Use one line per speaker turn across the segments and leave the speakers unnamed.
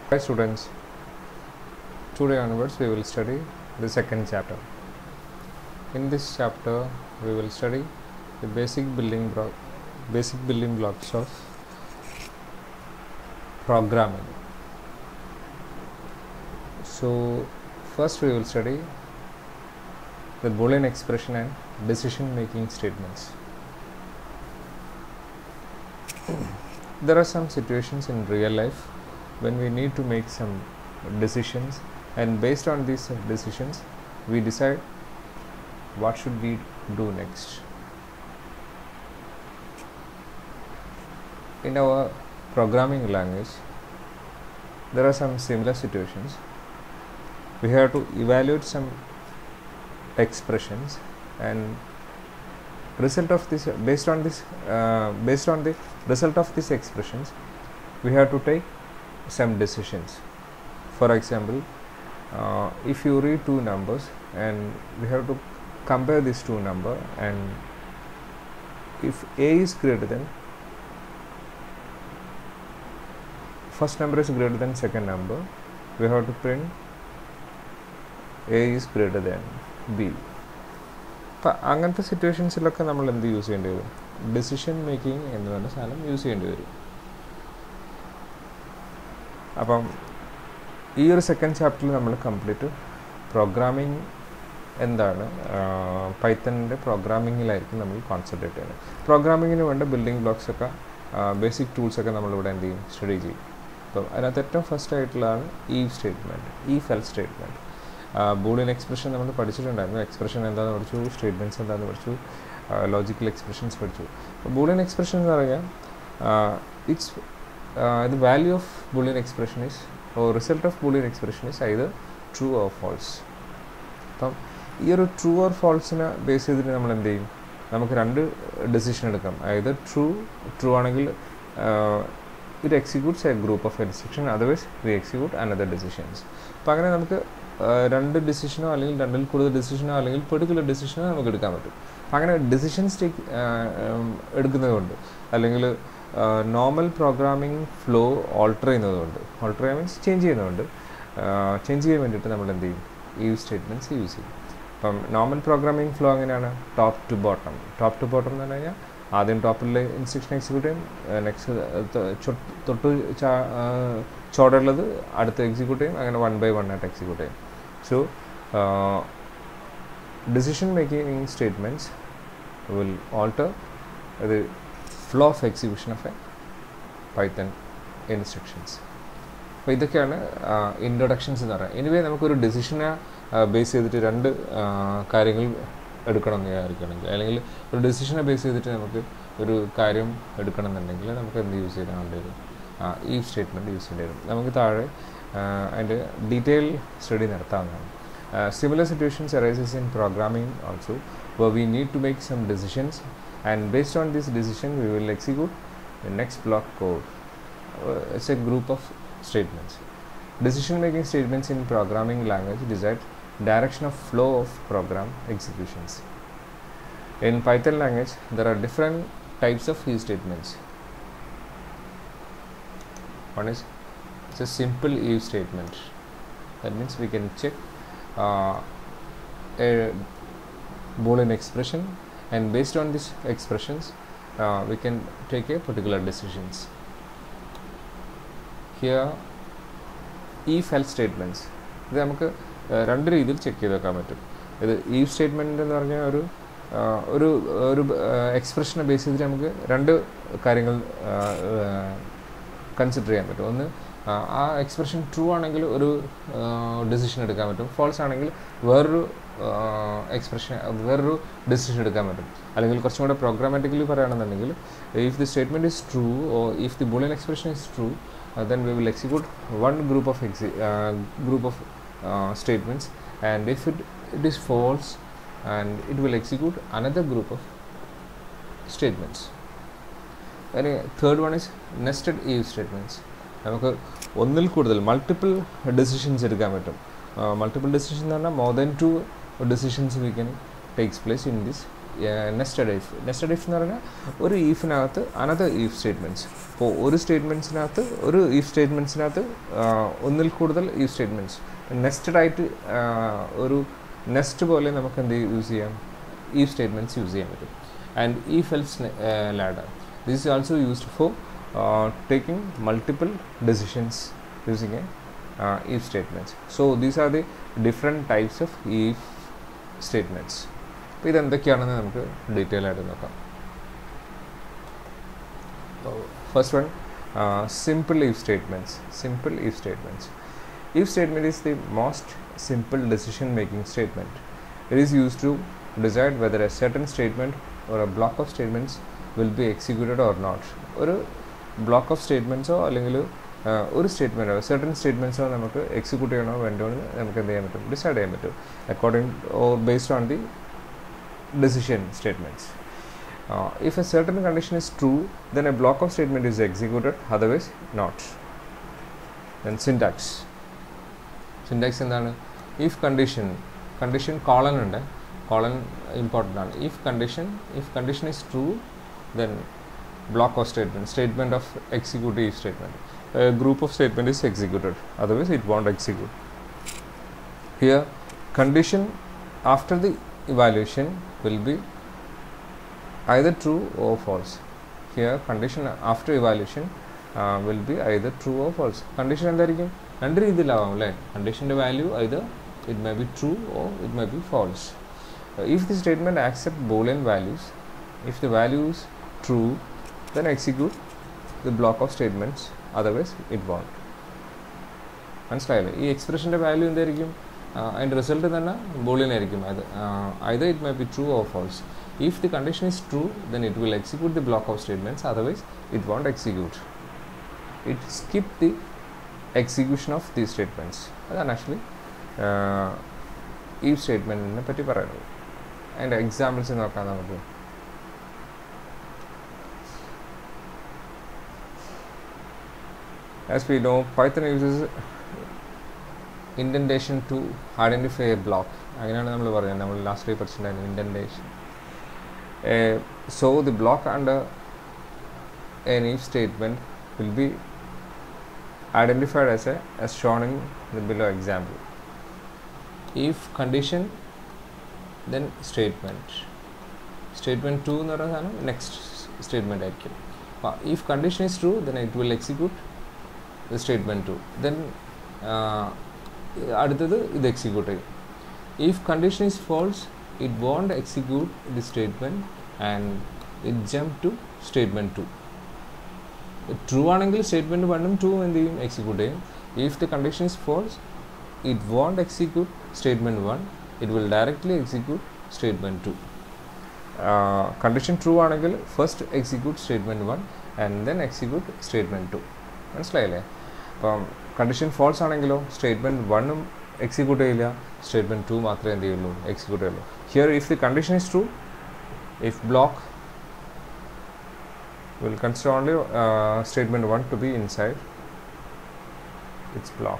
Hi students, today onwards we will study the second chapter. In this chapter we will study the basic building block, basic building blocks of programming. So first we will study the Boolean expression and decision making statements. there are some situations in real life when we need to make some decisions and based on these decisions we decide what should we do next in our programming language there are some similar situations we have to evaluate some expressions and result of this based on this uh, based on the result of these expressions we have to take some decisions for example uh, if you read two numbers and we have to compare these two number and if a is greater than first number is greater than second number we have to print a is greater than b അപ്പം അങ്ങനത്തെ സിറ്റുവേഷൻസിലൊക്കെ നമ്മൾ എന്ത് use ചെയ്യേണ്ടി വരും decision making എന്ന് പറഞ്ഞ സാധനം use ചെയ്യേണ്ടി വരും അപ്പം ഈ ഒരു സെക്കൻഡ് ചാപ്റ്ററിൽ നമ്മൾ കംപ്ലീറ്റ് പ്രോഗ്രാമിംഗ് എന്താണ് പൈത്തണിൻ്റെ പ്രോഗ്രാമിങ്ങിലായിരിക്കും നമ്മൾ കോൺസെൻട്രേറ്റ് ചെയ്യുന്നത് പ്രോഗ്രാമിങ്ങിന് വേണ്ട ബിൽഡിംഗ് ബ്ലോക്സ് ഒക്കെ ബേസിക് ടൂൾസ് ഒക്കെ നമ്മളിവിടെ എന്ത് ചെയ്യും സ്റ്റഡി ചെയ്യും അപ്പം അതിനകത്ത് ഏറ്റവും ഫസ്റ്റ് ആയിട്ടുള്ളതാണ് ഈ സ്റ്റേറ്റ്മെൻറ്റ് ഈ ഫെൽ സ്റ്റേറ്റ്മെൻറ്റ് ബൂളിയൻ എക്സ്പ്രഷൻ നമ്മൾ പഠിച്ചിട്ടുണ്ടായിരുന്നു എക്സ്പ്രഷൻ എന്താണെന്ന് പഠിച്ചു സ്റ്റേറ്റ്മെൻറ്റ്സ് എന്താണെന്ന് പഠിച്ചു ലോജിക്കൽ എക്സ്പ്രഷൻസ് പഠിച്ചു അപ്പോൾ ബൂളിയൻ എക്സ്പ്രഷൻ എന്ന് പറഞ്ഞാൽ it's the value of Boolean expression is oh result of Boolean expression is either true or false അപ്പം ഈ ഒരു ട്രൂ ഓർ ഫോൾസിനെ ബേസ് ചെയ്തിട്ട് നമ്മൾ എന്ത് ചെയ്യും നമുക്ക് രണ്ട് ഡെസിഷൻ എടുക്കാം അതായത് ട്രൂ ട്രൂ ആണെങ്കിൽ it executes a group of instruction otherwise we execute another decisions അപ്പോൾ അങ്ങനെ നമുക്ക് രണ്ട് ഡിസിഷനോ അല്ലെങ്കിൽ രണ്ടിൽ കൂടുതൽ ഡിസിഷനോ അല്ലെങ്കിൽ പെർട്ടിക്കുലർ ഡിസിഷനോ നമുക്ക് എടുക്കാൻ പറ്റും അങ്ങനെ ഡിസിഷൻസ് ടേക്ക് എടുക്കുന്നതുകൊണ്ട് അല്ലെങ്കിൽ നോർമൽ പ്രോഗ്രാമിംഗ് ഫ്ലോ ഓൾട്ടർ ചെയ്യുന്നതുകൊണ്ട് ഓൾട്ടർ ചെയ്യാൻ മീൻസ് ചേഞ്ച് ചെയ്യുന്നതുകൊണ്ട് ചേഞ്ച് ചെയ്യാൻ വേണ്ടിയിട്ട് നമ്മൾ എന്ത് ചെയ്യും ഈ തൊയൂസ് ചെയ്യും അപ്പം നോർമൽ പ്രോഗ്രാമിംഗ് ഫ്ലോ എങ്ങനെയാണ് top to bottom top to bottom എന്ന് പറഞ്ഞു കഴിഞ്ഞാൽ ആദ്യം ടോപ്പിലെ ഇൻസ്ട്രക്ഷൻ എക്സിക്യൂട്ട് ചെയ്യും നെക്സ്റ്റ് തൊട്ട് ചോടുള്ളത് അടുത്ത് എക്സിക്യൂട്ട് ചെയ്യും അങ്ങനെ വൺ ബൈ വൺ ആയിട്ട് എക്സിക്യൂട്ട് ചെയ്യും so decision making statements will alter the flow of execution of a python instructions അപ്പോൾ ഇതൊക്കെയാണ് ഇൻട്രൊഡക്ഷൻസ് എന്ന് പറയുന്നത് എനിവേ നമുക്കൊരു ഡിസിഷനെ ബേസ് ചെയ്തിട്ട് രണ്ട് കാര്യങ്ങൾ എടുക്കണം എന്ന് വിചാരിക്കണമെങ്കിൽ അല്ലെങ്കിൽ ഒരു ഡിസിഷനെ ബേസ് ചെയ്തിട്ട് നമുക്ക് ഒരു കാര്യം എടുക്കണം എന്നുണ്ടെങ്കിൽ നമുക്ക് എന്ത് യൂസ് ചെയ്താൽ വേണ്ടി വരും ഈ സ്റ്റേറ്റ്മെൻറ്റ് യൂസ് ചെയ്യേണ്ടി വരും നമുക്ക് താഴെ അതിൻ്റെ ഡീറ്റെയിൽ സ്റ്റഡി നടത്താവുന്നതാണ് Uh, similar situations arises in programming also where we need to make some decisions and based on this decision we will execute the next block code uh, it's a group of statements decision making statements in programming language decide direction of flow of program executions in python language there are different types of if statements one is it's a simple if statement that means we can check uh, a boolean expression and based on these expressions uh, we can take a particular decisions here if else statements ഇത് നമുക്ക് രണ്ട് രീതിയിൽ check ചെയ്ത് വെക്കാൻ പറ്റും ഇത് ഈ statement എന്ന് പറഞ്ഞാൽ ഒരു ഒരു ഒരു എക്സ്പ്രഷനെ ബേസ് ചെയ്തിട്ട് നമുക്ക് രണ്ട് കാര്യങ്ങൾ കൺസിഡർ ചെയ്യാൻ പറ്റും ഒന്ന് ആ എക്സ്പ്രഷൻ ട്രൂ ആണെങ്കിൽ ഒരു ഡിസിഷൻ എടുക്കാൻ പറ്റും ഫോൾസ് ആണെങ്കിൽ വേറൊരു എക്സ്പ്രഷൻ വേറൊരു ഡിസിഷൻ എടുക്കാൻ പറ്റും അല്ലെങ്കിൽ കുറച്ചും കൂടെ പ്രോഗ്രാമാറ്റിക്കലി പറയുകയാണെന്നുണ്ടെങ്കിൽ if the statement is true oh if the Boolean expression is true then we will execute one group of എക്സി group of statements and if it it is false and it will execute another group of statements അതിന് third one is nested ഈ statements നമുക്ക് ഒന്നിൽ കൂടുതൽ multiple decisions എടുക്കാൻ പറ്റും multiple decision എന്ന് പറഞ്ഞാൽ more than two decisions we can takes place in this nested if nested if എന്ന് പറഞ്ഞാൽ ഒരു ഈഫിനകത്ത് അനദർ ഈഫ് സ്റ്റേറ്റ്മെൻറ്റ്സ് ഇപ്പോൾ ഒരു സ്റ്റേറ്റ്മെൻറ്റ്സിനകത്ത് ഒരു ഈഫ് സ്റ്റേറ്റ്മെൻറ്റ്സിനകത്ത് ഒന്നിൽ കൂടുതൽ ഈഫ് സ്റ്റേറ്റ്മെൻറ്റ്സ് നെസ്റ്റഡ് ആയിട്ട് ഒരു നെസ്റ്റ് പോലെ നമുക്ക് എന്ത് യൂസ് ചെയ്യാം ഈഫ് സ്റ്റേറ്റ്മെൻറ്റ്സ് യൂസ് ചെയ്യാൻ പറ്റും ആൻഡ് ഈ else ladder this is also used for uh, taking multiple decisions using a uh, if statements. So these are the different types of if statements. അപ്പോൾ ഇതെന്തൊക്കെയാണെന്ന് നമുക്ക് detail ആയിട്ട് നോക്കാം first one simple if statements. Simple if statements. If statement is the most simple decision making statement. It is used to decide whether a certain statement or a block of statements will be executed or not ഒരു block of സ്റ്റേറ്റ്മെൻറ്റ്സോ അല്ലെങ്കിൽ ഒരു സ്റ്റേറ്റ്മെൻറ്റോ certain സ്റ്റേറ്റ്മെൻറ്റ്സോ നമുക്ക് execute ചെയ്യണോ വേണ്ടോ എന്ന് നമുക്ക് എന്ത് ചെയ്യാൻ പറ്റും ഡിസൈഡ് ചെയ്യാൻ പറ്റും according or based on the decision statements. Uh, if a certain condition is true, then a block of statement is executed, otherwise not. Then syntax. Syntax എന്താണ് ഇഫ് കണ്ടീഷൻ കണ്ടീഷൻ കോളൻ ഉണ്ട് colon important ആണ് if condition if condition is true then block of statement statement of executive statement a group of statement is executed otherwise it won't execute here condition after the evaluation will be either true or false here condition after evaluation uh, will be either true or false condition എന്തായിരിക്കും രണ്ട് രീതിയിലാവാം അല്ലേ കണ്ടീഷൻ്റെ value either it may be true or it may be false uh, if the statement accept boolean values if the values true then execute the block of statements otherwise it won't മനസ്സിലായില്ലേ ഈ എക്സ്പ്രഷൻ്റെ value എന്തായിരിക്കും അതിൻ്റെ result തന്നെ Boolean ആയിരിക്കും അത് either it may be true or false if the condition is true then it will execute the block of statements otherwise it won't execute it skip the execution of the statements അതാണ് actually ഈ സ്റ്റേറ്റ്മെൻറ്റിനെ പറ്റി പറയുന്നത് അതിൻ്റെ examples നോക്കാം നമുക്ക് as we know python uses indentation to identify a block അങ്ങനെയാണ് നമ്മൾ പറയുന്നത് നമ്മൾ ലാസ്റ്റ് ഡേ പഠിച്ചിട്ടുണ്ടായിരുന്നു indentation so the block under an if statement will be identified as a as shown in the below example if condition then statement statement 2 എന്ന് പറയുന്ന സാധനം next statement ആയിരിക്കും if condition is true then it will execute the statement 2 then അടുത്തത് ഇത് execute ചെയ്യും if condition is false it won't execute the statement and it jump to statement two true ആണെങ്കിൽ statement വണ്ണും two എന്ത് ചെയ്യും execute ചെയ്യും if the condition is false it won't execute statement one it will directly execute statement two condition true ആണെങ്കിൽ first execute statement one and then execute statement two മനസ്സിലായില്ലേ അപ്പം condition false ആണെങ്കിലോ statement വണ്ണും execute ചെയ്യില്ല statement two മാത്രമേ എന്ത് ചെയ്യുള്ളൂ execute ചെയ്യുള്ളൂ here if the condition is true if block will consider only uh, statement 1 to be inside its block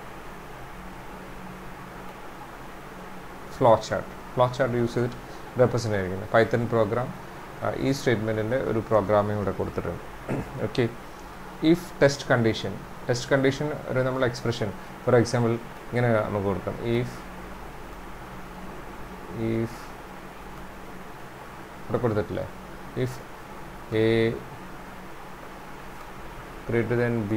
flow chart flow chart use ചെയ്തിട്ട് റെപ്രസെൻ്റ് ചെയ്തിരിക്കുന്നത് Python program ഈ സ്റ്റേറ്റ്മെൻറ്റിൻ്റെ ഒരു പ്രോഗ്രാമിംഗ് ഇവിടെ കൊടുത്തിട്ടുണ്ട് okay if test condition test condition ഒരു നമ്മൾ expression for example ഇങ്ങനെ നമുക്ക് കൊടുക്കാം ഇഫ് ഇഫ് ഇവിടെ കൊടുത്തിട്ടില്ലേ if A greater than b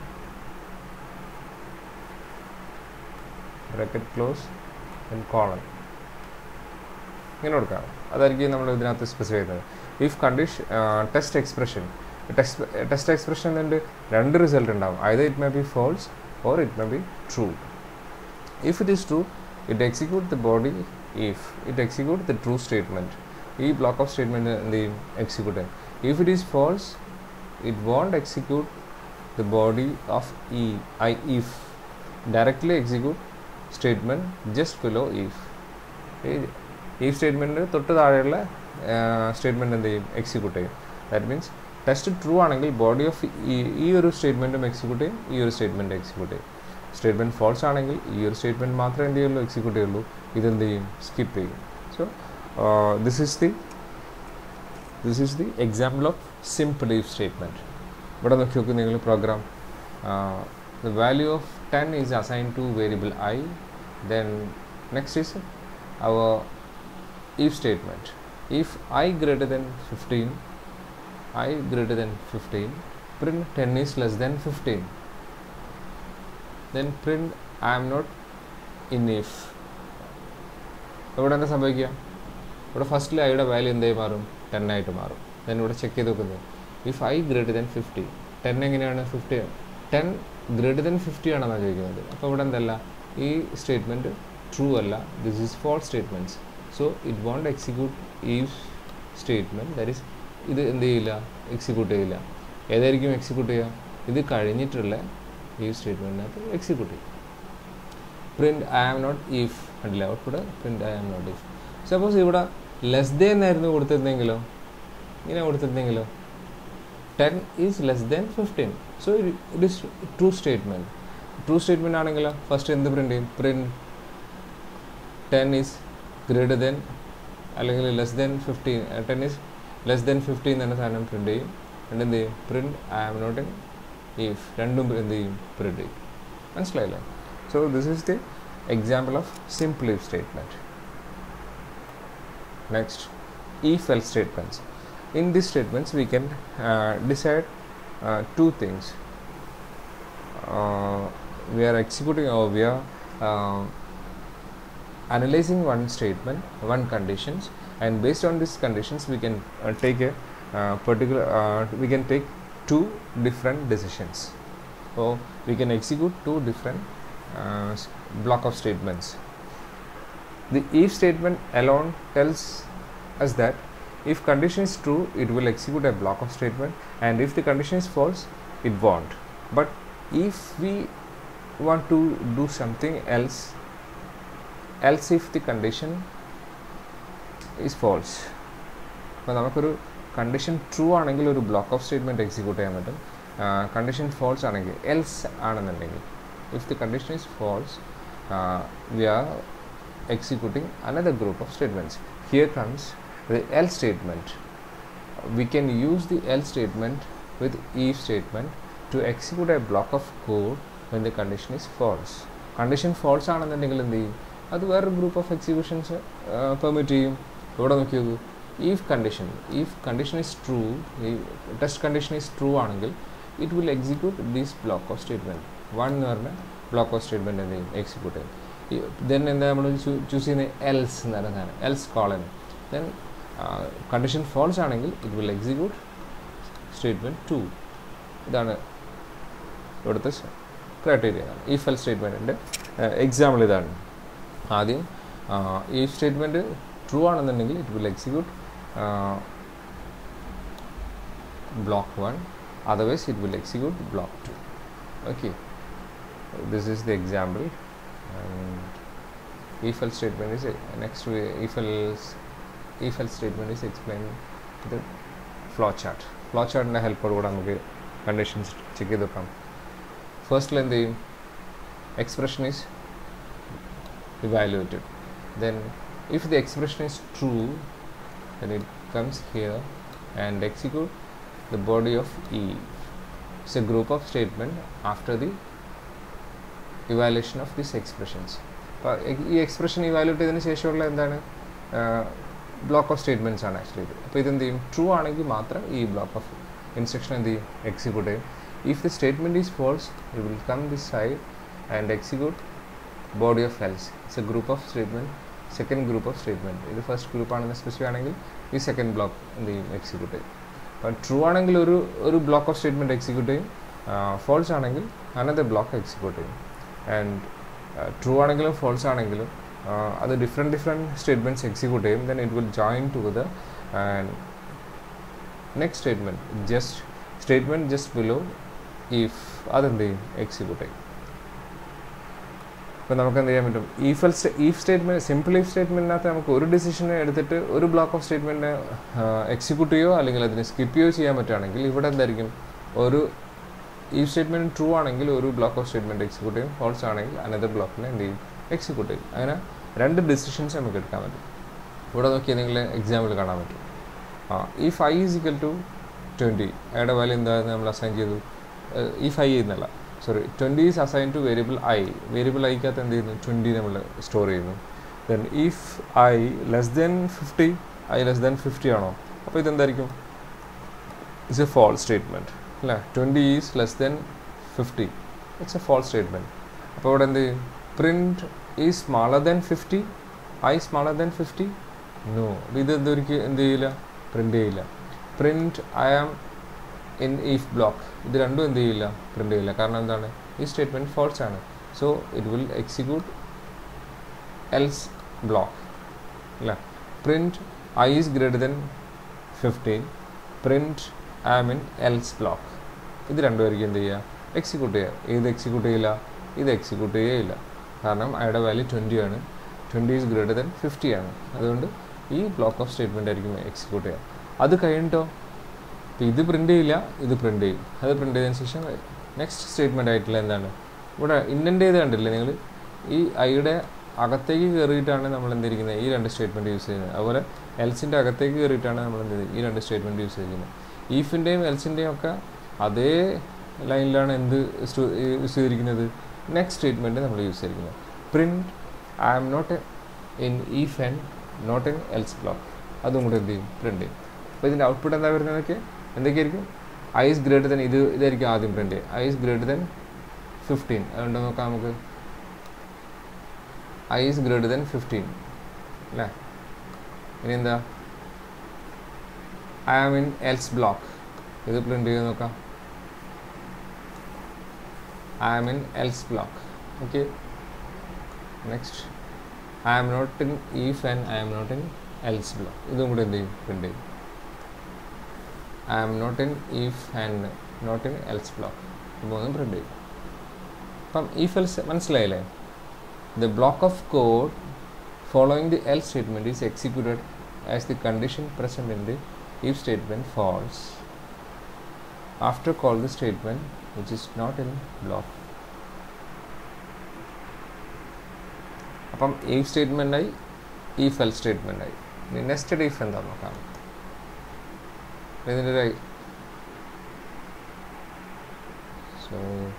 bracket close then colon ഇങ്ങനെ കൊടുക്കാം അതായിരിക്കും നമ്മൾ ഇതിനകത്ത് സ്പെസിഫൈ ചെയ്യുന്നത് if condition test expression test test expression എന്നിട്ട് രണ്ട് റിസൾട്ട് ഉണ്ടാവും either it may be false or it may be true if it is true it execute the body if it execute the true statement ഈ block of statement എന്ത് ചെയ്യും execute ചെയ്യും if it is false it won't execute the body of e i if directly execute statement just below if ഈ statement തൊട്ട് താഴെയുള്ള statement എന്ത് ചെയ്യും execute ചെയ്യും ദാറ്റ് മീൻസ് ടെസ്റ്റ് ട്രൂ ആണെങ്കിൽ ബോഡി ഓഫ് ഈ ഒരു സ്റ്റേറ്റ്മെൻറ്റും എക്സിക്യൂട്ട് ചെയ്യും ഈ ഒരു സ്റ്റേറ്റ്മെൻറ്റ് എക്സിക്യൂട്ട് ചെയ്യും സ്റ്റേറ്റ്മെൻറ്റ് ഫോൾസ് ആണെങ്കിൽ ഈ ഒരു സ്റ്റേറ്റ്മെൻറ്റ് മാത്രമേ എന്ത് ചെയ്യുള്ളൂ എക്സിക്യൂട്ട് ചെയ്യുള്ളൂ ഇതെന്ത് ചെയ്യും സ്കിപ്പ് ചെയ്യും so this is the this is the example of simple if statement ഇവിടെ നോക്കി നോക്കി നിങ്ങൾ program the value of ten is assign to variable i then next is our if statement if i greater than 15 i greater than 15 print 10 is less than 15 then print i am not in if ഇവിടെ എന്താ സംഭവിക്കുക ഇവിടെ ഫസ്റ്റിൽ ഐയുടെ value എന്തായി മാറും ten ആയിട്ട് മാറും ദെൻ ഇവിടെ ചെക്ക് ചെയ്ത് നോക്കുന്നത് if i greater then fifty ten എങ്ങനെയാണ് fifty ten greater then fifty ആണെന്നാണ് ചോദിക്കുന്നത് അപ്പോൾ ഇവിടെ എന്തല്ല ഈ സ്റ്റേറ്റ്മെൻറ്റ് ട്രൂ അല്ല this is false statements so it won't execute ഈ സ്റ്റേറ്റ്മെൻറ്റ് ദാറ്റ് ഈസ് ഇത് എന്ത് ചെയ്യില്ല എക്സിക്യൂട്ട് ചെയ്യില്ല ഏതായിരിക്കും എക്സിക്യൂട്ട് ചെയ്യുക ഇത് കഴിഞ്ഞിട്ടുള്ള ഈ സ്റ്റേറ്റ്മെൻറ്റിനകത്ത് എക്സിക്യൂട്ട് ചെയ്യും print I am not if കണ്ടില്ല output print I am not if suppose ഇവിടെ ലെസ് ദേ എന്നായിരുന്നു കൊടുത്തിരുന്നെങ്കിലോ ഇങ്ങനെ കൊടുത്തിരുന്നെങ്കിലോ ten is less than fifteen so it is true statement true statement ആണെങ്കിലോ ഫസ്റ്റ് എന്ത് പ്രിൻറ്റ് ചെയ്യും print ten is greater then അല്ലെങ്കിൽ less then fifteen ten is less then fifteen എന്ന സാധനം പ്രിൻറ്റ് ചെയ്യും എന്നിട്ട് എന്ത് ചെയ്യും print I am not in if രണ്ടും എന്ത് ചെയ്യും പ്രിൻറ്റ് ചെയ്യും മനസ്സിലായില്ലേ so this is the example of simple if statement next if else statements in these statements we can uh, decide uh, two things uh, we are executing or we are uh, analyzing one statement one conditions and based on these conditions we can uh, take a uh, particular uh, we can take two different decisions so we can execute two different uh, s- block of statements the if statement alone tells us that if condition is true it will execute a block of statement and if the condition is false it won't but if we want to do something else else if the condition is false അപ്പോൾ നമുക്കൊരു condition true ആണെങ്കിൽ ഒരു block of statement execute ചെയ്യാൻ പറ്റും condition false ആണെങ്കിൽ else ആണെന്നുണ്ടെങ്കിൽ if the condition is false we are executing another group of statements. Here comes the else statement. We can use the else statement with if statement to execute a block of code when the condition is false. Condition false ആണെന്നുണ്ടെങ്കിൽ എന്ത് ചെയ്യും അത് വേറൊരു group of executions permit ചെയ്യും ഇവിടെ നോക്കി നോക്കൂ if condition if condition is true ഈ ടെസ്റ്റ് കണ്ടീഷൻ ഈസ് ട്രൂ ആണെങ്കിൽ it will execute these block of statement one എന്ന് പറഞ്ഞ ബ്ലോക്ക് ഓഫ് സ്റ്റേറ്റ്മെൻറ്റ് എന്ത് ചെയ്യും എക്സിക്യൂട്ട് ചെയ്യും ദെൻ എന്താ നമ്മൾ ചൂസ് ചെയ്യുന്നത് എൽസ് എന്ന് പറയുന്നതാണ് else colon then condition false ആണെങ്കിൽ it will execute statement two ഇതാണ് ഇവിടുത്തെ ക്രൈറ്റീരിയ ഈ ഫെൽ സ്റ്റേറ്റ്മെൻറ്റിൻ്റെ എക്സാമ്പിൾ ഇതാണ് ആദ്യം ഈ സ്റ്റേറ്റ്മെൻറ്റ് ട്രൂ ആണെന്നുണ്ടെങ്കിൽ it will execute block one otherwise it will execute block two okay this is the example and if else statement is uh, next way if else if else statement is explained with the flow chart flow chartൻ്റെ ഹെൽപ്പോടുകൂടെ നമുക്ക് conditions check ചെയ്ത് വെക്കാം ഫസ്റ്റിൽ എന്ത് ചെയ്യും expression is evaluated then if the expression is true then it comes here and execute the body of e it's a group of statement after the evaluation of this expressions അപ്പോൾ ഈ expression evaluate ചെയ്തതിന് ശേഷമുള്ള എന്താണ് block of statements ആണ് actually ഇത് അപ്പോൾ ഇതെന്ത് ചെയ്യും ട്രൂ ആണെങ്കിൽ മാത്രം ഈ ബ്ലോക്ക് ഓഫ് ഇൻസ്ട്രക്ഷൻ എന്ത് ചെയ്യും എക്സിക്യൂട്ട് ചെയ്യും if the statement is false you will come this side and execute body of else it's a group of statement second group of statement ഇത് ഫസ്റ്റ് ഗ്രൂപ്പ് ആണെന്ന് specify ആണെങ്കിൽ ഈ second block എന്ത് ചെയ്യും execute ചെയ്യും അപ്പോൾ true ആണെങ്കിൽ ഒരു ഒരു ബ്ലോക്ക് ഓഫ് സ്റ്റേറ്റ്മെൻറ്റ് എക്സിക്യൂട്ട് ചെയ്യും ഫോൾസ് ആണെങ്കിൽ അനദർ ബ്ലോക്ക് എക്സിക്യൂട്ട് ചെയ്യും ആൻഡ് ട്രൂ ആണെങ്കിലും ഫോൾസ് ആണെങ്കിലും അത് ഡിഫറെൻറ്റ് ഡിഫറെൻറ്റ് സ്റ്റേറ്റ്മെൻറ്റ്സ് എക്സിക്യൂട്ട് ചെയ്യും then it will join together and next statement just statement just below if അതെന്ത് ചെയ്യും എക്സിക്യൂട്ട് ചെയ്യും ഇപ്പോൾ നമുക്ക് എന്ത് ചെയ്യാൻ പറ്റും ഈഫൽ ഈഫ് സ്റ്റേറ്റ്മെൻറ്റ് സിമ്പിൾ ഈഫ് സ്റ്റേറ്റ്മെൻറ്റിനകത്ത് നമുക്ക് ഒരു ഡിസിഷൻ എടുത്തിട്ട് ഒരു ബ്ലോക്ക് ഓഫ് സ്റ്റേറ്റ്മെൻറ്റ് എക്സിക്യൂട്ട് ചെയ്യുകയോ അല്ലെങ്കിൽ അതിനെ സ്കിപ്പ് ചെയ്യുകയോ ചെയ്യാൻ പറ്റുകയാണെങ്കിൽ ഇവിടെ എന്തായിരിക്കും ഒരു ഈ സ്റ്റേറ്റ്മെൻറ്റ് ട്രൂ ആണെങ്കിൽ ഒരു ബ്ലോക്ക് ഓഫ് സ്റ്റേറ്റ്മെൻറ്റ് എക്സിക്യൂട്ട് ചെയ്യും ഫോൾസ് ആണെങ്കിൽ അനദർ ബ്ലോക്കിനെ എന്ത് ചെയ്യും എക്സിക്യൂട്ട് ചെയ്യും അങ്ങനെ രണ്ട് ഡിസിഷൻസ് നമുക്ക് എടുക്കാൻ പറ്റും ഇവിടെ നോക്കിയാൽ നിങ്ങൾ എക്സാമ്പിൾ കാണാൻ പറ്റും ആ ഈ five is equal to twenty അയാളുടെ വാല്യൂ എന്താണെന്ന് നമ്മൾ അസൈൻ ചെയ്തു ഈ ഫൈവ് എന്നല്ല sorry twenty is assign to variable I variable ഐക്കകത്ത് എന്ത് ചെയ്യുന്നു ട്വൻറ്റി നമ്മൾ സ്റ്റോർ ചെയ്യുന്നു then if I less than fifty I less than fifty ആണോ അപ്പോൾ ഇതെന്തായിരിക്കും ഇറ്റ്സ് എ ഫോൾ സ്റ്റേറ്റ്മെൻറ്റ് അല്ലേ twenty is less than fifty it's a false statement അപ്പോൾ ഇവിടെ എന്ത് ചെയ്യും പ്രിൻറ്റ് ഈ smaller than fifty I smaller than fifty no ഇത് എന്തൊരിക്കും എന്ത് ചെയ്യില്ല പ്രിൻ്റ് ചെയ്യില്ല print I am in if block ഇത് രണ്ടും എന്ത് ചെയ്യില്ല പ്രിൻ്റ് ചെയ്യില്ല കാരണം എന്താണ് ഈ സ്റ്റേറ്റ്മെൻറ്റ് ഫോൾസ് ആണ് so it will execute else block അല്ല print I is greater than fifteen print I am in else block ഇത് രണ്ടുപേർക്കും എന്ത് ചെയ്യുക എക്സിക്യൂട്ട് ചെയ്യുക ഏത് എക്സിക്യൂട്ട് ചെയ്യില്ല ഇത് എക്സിക്യൂട്ട് ചെയ്യുകയില്ല കാരണം അയാളുടെ വാല്യൂ ട്വൻറ്റി ആണ് twenty is greater then fifty ആണ് അതുകൊണ്ട് ഈ ബ്ലോക്ക് ഓഫ് സ്റ്റേറ്റ്മെൻ്റ് ആയിരിക്കും എക്സിക്യൂട്ട് ചെയ്യുക അത് കഴിഞ്ഞിട്ടോ ഇപ്പോൾ ഇത് പ്രിൻ്റ് ചെയ്യില്ല ഇത് പ്രിൻ്റ് ചെയ്യും അത് പ്രിൻ്റ് ചെയ്തതിന് ശേഷം നെക്സ്റ്റ് സ്റ്റേറ്റ്മെൻ്റ് ആയിട്ടുള്ള എന്താണ് ഇവിടെ ഇൻറ്റൻറ്റ് ചെയ്ത് കണ്ടില്ലേ നിങ്ങൾ ഈ ഐയുടെ അകത്തേക്ക് കയറിയിട്ടാണ് നമ്മൾ എന്തിരിക്കുന്നത് ഈ രണ്ട് സ്റ്റേറ്റ്മെൻറ്റ് യൂസ് ചെയ്യുന്നത് അതുപോലെ എൽസിൻ്റെ അകത്തേക്ക് കയറിയിട്ടാണ് നമ്മൾ എന്ത് ചെയ്യുന്നത് ഈ രണ്ട് സ്റ്റേറ്റ്മെൻറ്റ് യൂസ് ചെയ്യുന്നത് ഈഫിൻ്റെയും എൽസിൻ്റെയും ഒക്കെ അതേ ലൈനിലാണ് എന്ത് യൂസ് ചെയ്തിരിക്കുന്നത് നെക്സ്റ്റ് സ്റ്റേറ്റ്മെൻറ്റ് നമ്മൾ യൂസ് ചെയ്തിരിക്കുന്നത് print I am not in if and not in else block അതും കൂടെ എന്ത് ചെയ്യും പ്രിൻറ്റ് ചെയ്യും അപ്പോൾ ഇതിൻ്റെ ഔട്ട്പുട്ട് എന്താ വരുന്നതൊക്കെ എന്തൊക്കെയായിരിക്കും ഐ ഇസ് ഗ്രേറ്റർ ദൻ ഇത് ഇതായിരിക്കും ആദ്യം പ്രിൻറ്റ് ചെയ്യുക I is greater than fifteen അതുകൊണ്ട് നോക്കാം നമുക്ക് I is greater than fifteen അല്ലേ ഇനി എന്താ I am in else block ഇത് പ്രിൻറ്റ് ചെയ്ത് നോക്കാം I am in else block okay next I am not in if and I am not in else block ഇതും കൂടെ എന്ത് ചെയ്യും പ്രിൻറ്റ് ചെയ്യും I am not in if and not in else block ഇത് മൂന്നും print ചെയ്യും അപ്പം if else മനസ്സിലായില്ലേ the block of code following the else statement is executed as the condition present in the if statement false after call the statement which is not in block അപ്പം if statement ആയി if else statement ആയി ഇനി next if എന്താ നോക്കാം ഇതിൻ്റെ ഒരു so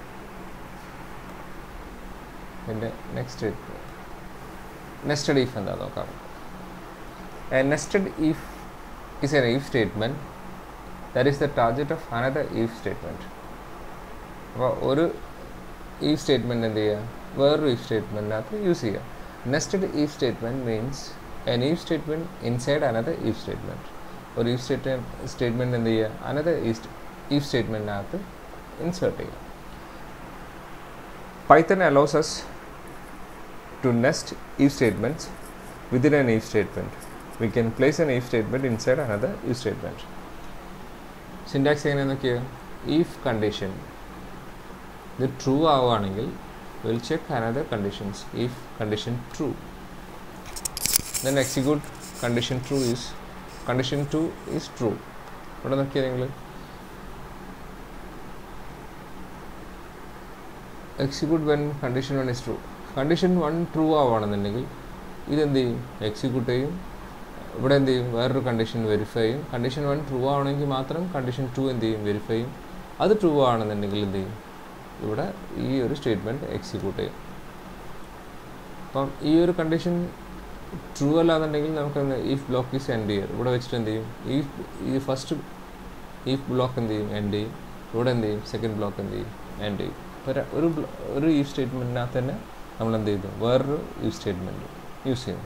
ഇതിൻ്റെ next nested if എന്താ നോക്കാം nested if is an if statement that is the target of another if statement അപ്പോൾ ഒരു if statement എന്ത് ചെയ്യുക വേറൊരു if സ്റ്റേറ്റ്മെൻറ്റിനകത്ത് യൂസ് ചെയ്യുക nested if statement means an if statement inside another if statement ഒരു if സ്റ്റേറ്റ്മെൻറ്റ് സ്റ്റേറ്റ്മെൻറ്റ് എന്ത് ചെയ്യുക another if സ്റ്റേറ്റ്മെൻറ്റിനകത്ത് ഇൻസേർട്ട് ചെയ്യുക Python allows us to nest if statements within an if statement we can place an if statement inside another if statement syntax എങ്ങനെയാണെന്നൊക്കെയാണ് if condition ഇത് true ആവുകയാണെങ്കിൽ will check another conditions if condition true then execute condition true is condition two is true ഇവിടെ നോക്കിയാൽ നിങ്ങൾ execute when condition one is true condition one true ആവുകയാണെന്നുണ്ടെങ്കിൽ ഇതെന്ത് ചെയ്യും execute ചെയ്യും ഇവിടെ എന്ത് ചെയ്യും വേറൊരു കണ്ടീഷൻ വെരിഫൈ ചെയ്യും കണ്ടീഷൻ വൺ ട്രൂ ആവണമെങ്കിൽ മാത്രം കണ്ടീഷൻ ടു എന്ത് ചെയ്യും വെരിഫൈ ചെയ്യും അത് ട്രൂ ആണെന്നുണ്ടെങ്കിൽ എന്ത് ചെയ്യും ഇവിടെ ഈ ഒരു സ്റ്റേറ്റ്മെൻറ്റ് എക്സിക്യൂട്ട് ചെയ്യും അപ്പം ഈ ഒരു കണ്ടീഷൻ ട്രൂ അല്ലാന്നുണ്ടെങ്കിൽ നമുക്ക് എന്ത് ഇഫ് ബ്ലോക്ക് ഈസ് എൻഡ് ചെയ്യും ഇവിടെ വെച്ചിട്ട് എന്ത് ചെയ്യും ഈ ഈ ഫസ്റ്റ് ഇഫ് ബ്ലോക്ക് എന്ത് ചെയ്യും എൻഡ് ചെയ്യും ഇവിടെ എന്ത് ചെയ്യും സെക്കൻഡ് ബ്ലോക്ക് എന്ത് ചെയ്യും എൻഡ് ചെയ്യും ഒരു ഒരു ഒരു ഈ സ്റ്റേറ്റ്മെൻറ്റിനകത്ത് തന്നെ നമ്മൾ എന്ത് ചെയ്തു വേറൊരു ഈ സ്റ്റേറ്റ്മെൻറ്റ് യൂസ് ചെയ്യും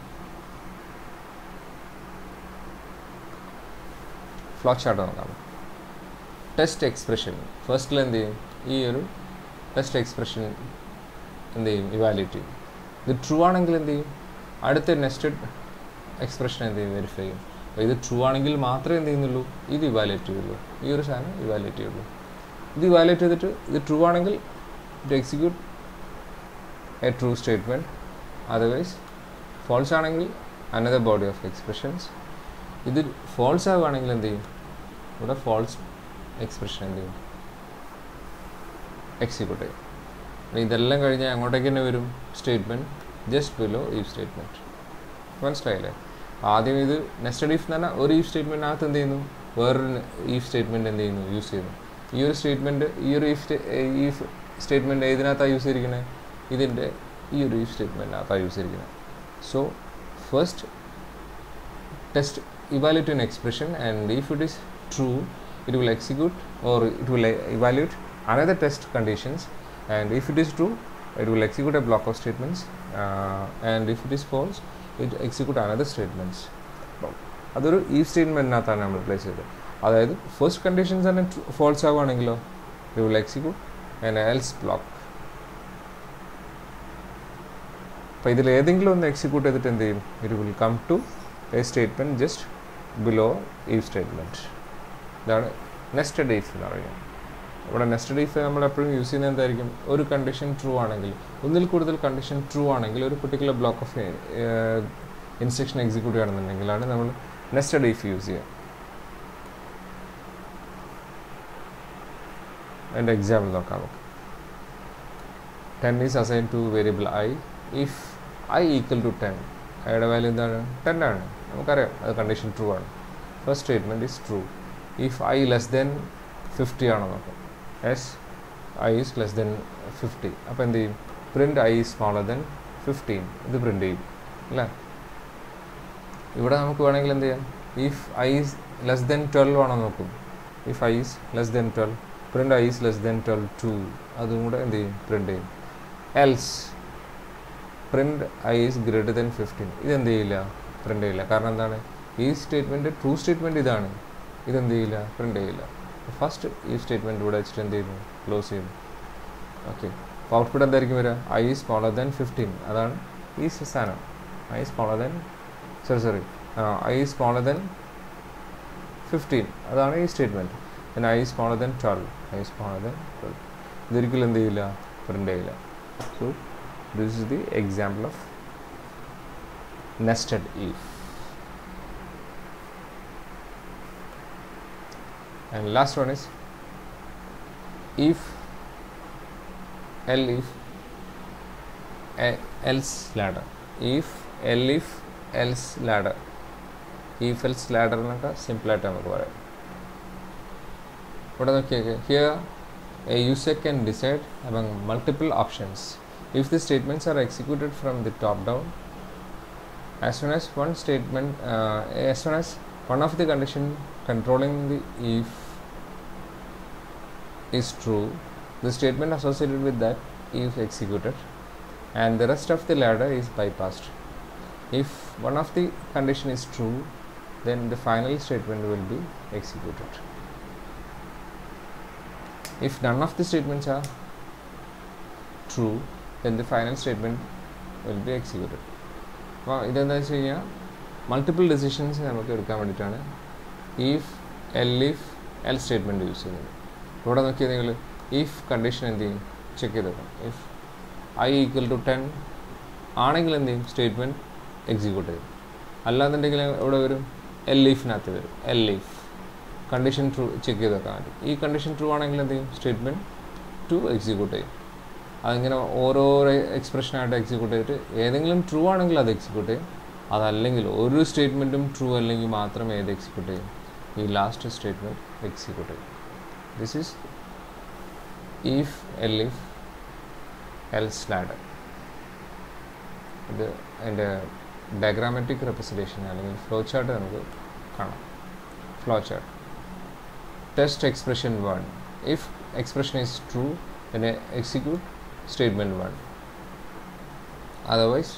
ഫ്ലോ ചാർട്ട് നോക്കാം ടെസ്റ്റ് എക്സ്പ്രഷൻ ഫസ്റ്റിൽ എന്ത് ചെയ്യും ഈ ഒരു ടെസ്റ്റ് എക്സ്പ്രഷൻ എന്ത് ചെയ്യും ഇവാലുവേറ്റ് ചെയ്യും ഇത് ട്രൂ ആണെങ്കിൽ എന്ത് ചെയ്യും അടുത്ത നെക്സ്റ്റഡ് എക്സ്പ്രഷൻ എന്ത് ചെയ്യും വെരിഫൈ ചെയ്യും അപ്പോൾ ഇത് ട്രൂ ആണെങ്കിൽ മാത്രമേ എന്ത് ചെയ്യുന്നുള്ളൂ ഇത് ഇവാലുവേറ്റ് ചെയ്യുള്ളൂ ഈ ഒരു സാധനം ഇവാലുവേറ്റ് ചെയ്യുള്ളൂ ഇത് ഇവാലുവേറ്റ് ചെയ്തിട്ട് ഇത് ട്രൂ ആണെങ്കിൽ it execute a true statement otherwise false ആണെങ്കിൽ അനദർ ബോഡി ഓഫ് എക്സ്പ്രഷൻസ് ഇത് ഫോൾസ് ആവുകയാണെങ്കിൽ എന്ത് ചെയ്യും ഇവിടെ ഫോൾസ് എക്സ്പ്രഷൻ എന്ത് ചെയ്യും എക്സിക്യൂട്ട് ചെയ്യും ഇതെല്ലാം കഴിഞ്ഞാൽ അങ്ങോട്ടേക്ക് തന്നെ വരും സ്റ്റേറ്റ്മെൻറ്റ് ജസ്റ്റ് ബിലോ ഈ സ്റ്റേറ്റ്മെൻറ്റ് മനസ്സിലായില്ലേ ആദ്യം ഇത് നെസ്റ്റഡ് ഇഫ് എന്ന് പറഞ്ഞാൽ ഒരു ഈ സ്റ്റേറ്റ്മെൻറ്റിനകത്ത് എന്ത് ചെയ്യുന്നു വേറൊരു ഈ സ്റ്റേറ്റ്മെൻറ്റ് എന്ത് ചെയ്യുന്നു യൂസ് ചെയ്യുന്നു ഈ ഒരു സ്റ്റേറ്റ്മെൻറ്റ് ഈ ഒരു ഇഫ് ഈ സ്റ്റേറ്റ്മെൻറ്റ് ഏതിനകത്താണ് യൂസ് ചെയ്തിരിക്കുന്നത് ഇതിൻ്റെ ഈ ഒരു ഇഫ് സ്റ്റേറ്റ്മെൻറ്റിനകത്താണ് യൂസ് ചെയ്തിരിക്കുന്നത് so first test evaluate an expression and if it is true it will execute or it will e- evaluate another test conditions and if it is true it will execute a block of statements uh, and if it is false it execute another statements അപ്പം അതൊരു ഈ സ്റ്റേറ്റ്മെൻറ്റിനകത്താണ് നമ്മൾ place ചെയ്തത് അതായത് first conditions തന്നെ false ആവുകയാണെങ്കിലോ it will execute and else block അപ്പോൾ ഇതിൽ ഏതെങ്കിലും ഒന്ന് എക്സിക്യൂട്ട് ചെയ്തിട്ട് എന്ത് ചെയ്യും it will come to a statement just below ഈ സ്റ്റേറ്റ്മെൻറ്റ് ഇതാണ് നെസ്റ്റഡ് ഈഫ് എന്ന് പറയുന്നത് ഇവിടെ നെസ്റ്റഡ് ഈഫ് നമ്മൾ എപ്പോഴും യൂസ് ചെയ്യുന്നത് എന്തായിരിക്കും ഒരു കണ്ടീഷൻ ട്രൂ ആണെങ്കിൽ ഒന്നിൽ കൂടുതൽ കണ്ടീഷൻ ട്രൂ ആണെങ്കിൽ ഒരു particular block of instruction execute ചെയ്യണമെന്നുണ്ടെങ്കിലാണ് നമ്മൾ നെസ്റ്റഡ് ഈഫ് യൂസ് ചെയ്യുക അതിൻ്റെ എക്സാമ്പിൾ നോക്കാം നമുക്ക് ten is assign to variable I if I equal to ten ഐയുടെ വാല്യൂ എന്താണ് ടെൻ ആണ് നമുക്കറിയാം അത് കണ്ടീഷൻ ട്രൂ ആണ് first statement is true if I less than fifty ആണോ നോക്കാം yes I is less than fifty അപ്പോൾ എന്ത് ചെയ്യും print I is smaller than fifteen ഇത് പ്രിൻറ്റ് ചെയ്യും അല്ലേ ഇവിടെ നമുക്ക് വേണമെങ്കിൽ എന്ത് ചെയ്യാം if I is less than twelve ആണോ നോക്കും if I is less than twelve print I is less than twelve too അതും കൂടെ എന്ത് ചെയ്യും പ്രിൻറ്റ് ചെയ്യും else print I is greater than fifteen ഇതെന്ത് ചെയ്യില്ല പ്രിൻ്റ് ചെയ്യില്ല കാരണം എന്താണ് ഈ സ്റ്റേറ്റ്മെൻറ്റ് ട്രൂ സ്റ്റേറ്റ്മെൻറ്റ് ഇതാണ് ഇതെന്ത് ചെയ്യില്ല പ്രിൻ്റ് ചെയ്യില്ല ഫസ്റ്റ് ഈ സ്റ്റേറ്റ്മെൻറ്റ് ഇവിടെ വെച്ചിട്ട് എന്ത് ചെയ്യുന്നു ക്ലോസ് ചെയ്യുന്നു ഓക്കെ അപ്പോൾ ഔട്ട്പുട്ട് എന്തായിരിക്കും വരിക I is smaller than fifteen അതാണ് ഈ സാധനം I smaller than sorry sorry I is smaller than fifteen അതാണ് ഈ statement then I is smaller than twelve I smaller than twelve ഇതൊരിക്കലും എന്ത് ചെയ്യില്ല പ്രിൻ്റ് ചെയ്യില്ല so this is the example of nested if and last one is if elif e- else ladder if elif else ladder if else ladder എന്നൊക്കെ സിമ്പിളായിട്ട് നമുക്ക് പറയാം ഇവിടെ നോക്കിയേക്ക് here a user can decide among multiple options if the statements are executed from the top down as soon as one statement uh, as soon as one of the condition controlling the if is true the statement associated with that if executed and the rest of the ladder is bypassed if one of the condition is true then the final statement will be executed if none of the statements are true then the final statement will be executed അപ്പോൾ ഇതെന്താ വെച്ച് കഴിഞ്ഞാൽ multiple decisions നമുക്ക് എടുക്കാൻ വേണ്ടിയിട്ടാണ് if elif else statement use ചെയ്യുന്നത് ഇവിടെ നോക്കിയാൽ നിങ്ങൾ ഇഫ് കണ്ടീഷൻ എന്ത് ചെയ്യും ചെക്ക് ചെയ്ത് നോക്കാം if I equal to ten ആണെങ്കിൽ എന്ത് ചെയ്യും സ്റ്റേറ്റ്മെൻറ്റ് എക്സിക്യൂട്ട് ചെയ്യും അല്ലാന്നുണ്ടെങ്കിൽ ഇവിടെ വരും എൽ ലീഫിനകത്ത് വരും elif condition true check ചെയ്ത് വെക്കാൻ പറ്റും ഈ കണ്ടീഷൻ ട്രൂ ആണെങ്കിൽ എന്ത് ചെയ്യും സ്റ്റേറ്റ്മെൻറ്റ് ടു എക്സിക്യൂട്ട് ചെയ്യും അതിങ്ങനെ ഓരോരോ എക്സ്പ്രഷനായിട്ട് എക്സിക്യൂട്ട് ചെയ്തിട്ട് ഏതെങ്കിലും ട്രൂ ആണെങ്കിൽ അത് എക്സിക്യൂട്ട് ചെയ്യും അതല്ലെങ്കിൽ ഒരു സ്റ്റേറ്റ്മെൻറ്റും ട്രൂ അല്ലെങ്കിൽ മാത്രമേ ഏത് എക്സിക്യൂട്ട് ചെയ്യും ഈ ലാസ്റ്റ് സ്റ്റേറ്റ്മെൻറ്റ് എക്സിക്യൂട്ട് ചെയ്യും this is if elif else ladder ഇത് അതിൻ്റെ ഡയഗ്രാമാറ്റിക് റെപ്രസെൻറ്റേഷൻ അല്ലെങ്കിൽ ഫ്ലോ ചാർട്ട് നമുക്ക് കാണാം flow chart test expression one if expression is true then execute statement 1 otherwise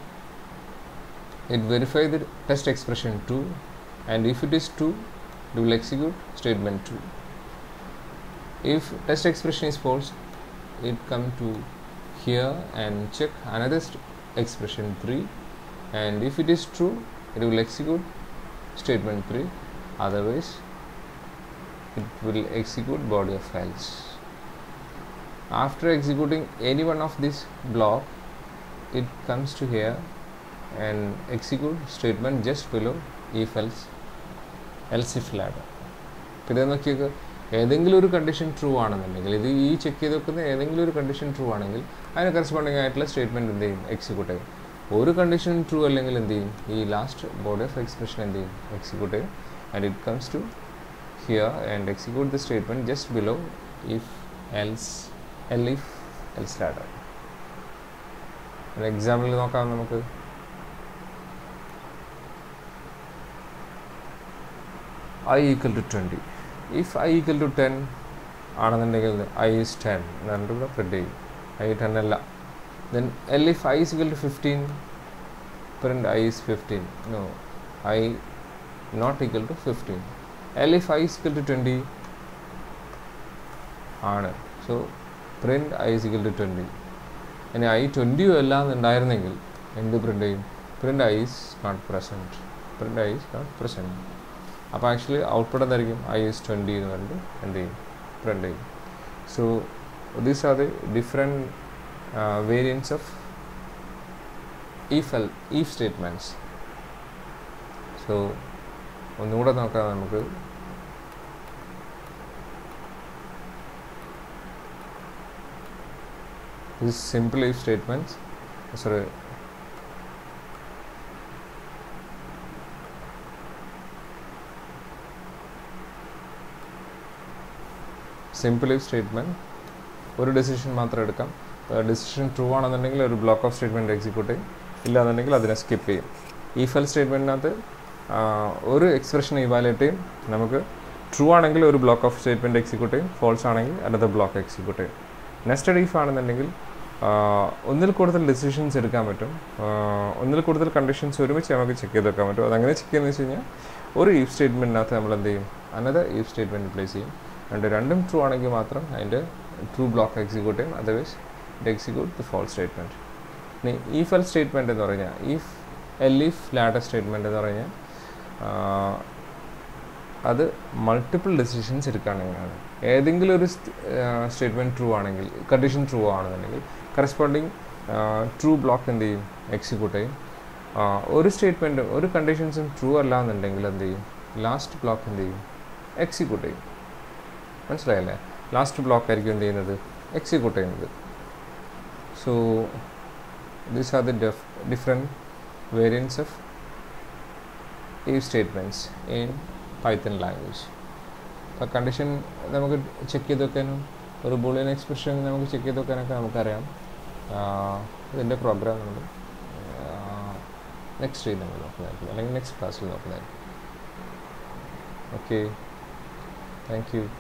it verify the test expression 2 and if it is true it will execute statement 2 if test expression is false it come to here and check another expression 3 and if it is true it will execute statement 3 otherwise it will execute body of files after executing any one of this block it comes to here and execute statement just below if else else if ladder ഇത് നോക്കിയൊക്കെ ഏതെങ്കിലും ഒരു condition true ആണെന്നുണ്ടെങ്കിൽ ഇത് ഈ check ചെയ്ത് വെക്കുന്ന ഏതെങ്കിലും ഒരു കണ്ടീഷൻ ട്രൂ ആണെങ്കിൽ അതിന് കറസ്പോണ്ടിങ് ആയിട്ടുള്ള സ്റ്റേറ്റ്മെൻറ്റ് എന്ത് ചെയ്യും എക്സിക്യൂട്ട് ചെയ്യും ഒരു കണ്ടീഷൻ ട്രൂ അല്ലെങ്കിൽ എന്ത് ചെയ്യും ഈ ലാസ്റ്റ് ബോഡി ഓഫ് എക്സ്പ്രഷൻ എന്ത് ചെയ്യും എക്സിക്യൂട്ട് ചെയ്യും and it comes to here and execute the statement just below if else elif else ladder ഒരു എക്സാമ്പിൾ നോക്കാം നമുക്ക് I equal to twenty if I equal to ten ആണെന്നുണ്ടെങ്കിൽ I is ten എന്നിട്ട് ഇവിടെ print ചെയ്യും I ten അല്ല then elif I is equal to fifteen print I is fifteen no I not equal to fifteen elif I is equal to twenty ആണ് so print I is equal to twenty ഇനി I ട്വൻറ്റിയോ അല്ല എന്നുണ്ടായിരുന്നെങ്കിൽ എന്ത് print ചെയ്യും print I is not present print I is not present അപ്പോൾ actually output എന്തായിരിക്കും I is twenty എന്ന് പറഞ്ഞിട്ട് എന്ത് ചെയ്യും പ്രിൻ്റ് ചെയ്യും so these are the different variants of if elif statements so ഒന്നുകൂടെ നോക്കാം നമുക്ക് this is simple if statements sorry simple if statement ഒരു ഡെസിഷൻ മാത്രം എടുക്കാം ഡെസിഷൻ ട്രൂ ആണെന്നുണ്ടെങ്കിൽ ഒരു ബ്ലോക്ക് ഓഫ് സ്റ്റേറ്റ്മെൻറ്റ് എക്സിക്യൂട്ട് ചെയ്യും ഇല്ലാന്നുണ്ടെങ്കിൽ അതിനെ സ്കിപ്പ് ചെയ്യും ഈ ഫെൽ സ്റ്റേറ്റ്മെൻറ്റിനകത്ത് ഒരു എക്സ്പ്രഷൻ ഇവാലുവേറ്റ് ചെയ്യും നമുക്ക് ട്രൂ ആണെങ്കിൽ ഒരു ബ്ലോക്ക് ഓഫ് സ്റ്റേറ്റ്മെൻറ്റ് എക്സിക്യൂട്ട് ചെയ്യും ഫോൾസ് ആണെങ്കിൽ അടുത്ത ബ്ലോക്ക് എക്സിക്യൂട്ട് ചെയ്യും നെക്സ്റ്റ് ഇഫ് ആണെന്നുണ്ടെങ്കിൽ ഒന്നിൽ കൂടുതൽ ഡിസിഷൻസ് എടുക്കാൻ പറ്റും ഒന്നിൽ കൂടുതൽ കണ്ടീഷൻസ് ഒരുമിച്ച് നമുക്ക് ചെക്ക് ചെയ്ത് വെക്കാൻ പറ്റും അതങ്ങനെ ചെക്ക് ചെയ്യുന്നത് വെച്ച് കഴിഞ്ഞാൽ ഒരു ഈഫ് സ്റ്റേറ്റ്മെൻറ്റിനകത്ത് നമ്മൾ എന്ത് ചെയ്യും അനദർ ഈഫ് സ്റ്റേറ്റ്മെൻറ്റ് പ്ലേസ് ചെയ്യും രണ്ട് രണ്ടും ട്രൂ ആണെങ്കിൽ മാത്രം അതിൻ്റെ ട്രൂ ബ്ലോക്ക് എക്സിക്യൂട്ട് ചെയ്യും otherwise it execute the false statement ഇനി ഈഫ് എൽ സ്റ്റേറ്റ്മെൻറ്റ് എന്ന് പറഞ്ഞാൽ if elif ladder statement എന്ന് പറഞ്ഞാൽ അത് മൾട്ടിപ്പിൾ ഡെസിഷൻസ് എടുക്കുകയാണെങ്കിലാണ് ഏതെങ്കിലും ഒരു സ്റ്റേറ്റ്മെൻറ്റ് ട്രൂ ആണെങ്കിൽ കണ്ടീഷൻ ട്രൂ ആണെന്നുണ്ടെങ്കിൽ കറസ്പോണ്ടിങ് ട്രൂ ബ്ലോക്ക് എന്ത് ചെയ്യും എക്സിക്യൂട്ട് ചെയ്യും ഒരു സ്റ്റേറ്റ്മെൻറ്റും ഒരു കണ്ടീഷൻസും ട്രൂ അല്ല എന്നുണ്ടെങ്കിൽ എന്ത് ചെയ്യും ലാസ്റ്റ് ബ്ലോക്ക് എന്ത് ചെയ്യും എക്സിക്യൂട്ട് ചെയ്യും മനസ്സിലായല്ലേ ലാസ്റ്റ് ബ്ലോക്ക് ആയിരിക്കും എന്ത് ചെയ്യുന്നത് എക്സിക്യൂട്ട് ചെയ്യുന്നത് so these are the def different variants of ഈ സ്റ്റേറ്റ്മെൻറ്റ്സ് ഇൻ പൈത്തൺ ലാംഗ്വേജ് അപ്പോൾ കണ്ടീഷൻ നമുക്ക് ചെക്ക് ചെയ്ത് വെക്കാനും ഒരു ബുളിയൻ എക്സ്പ്രഷൻ നമുക്ക് ചെക്ക് ചെയ്ത് വെക്കാനൊക്കെ നമുക്കറിയാം ഇതിൻ്റെ പ്രോഗ്രാം നമ്മൾ നെക്സ്റ്റ് ഡേ നമ്മൾ നോക്കുന്നതായിരിക്കും അല്ലെങ്കിൽ നെക്സ്റ്റ് ക്ലാസ്സിൽ നോക്കുന്നതായിരിക്കും ഓക്കെ താങ്ക് യു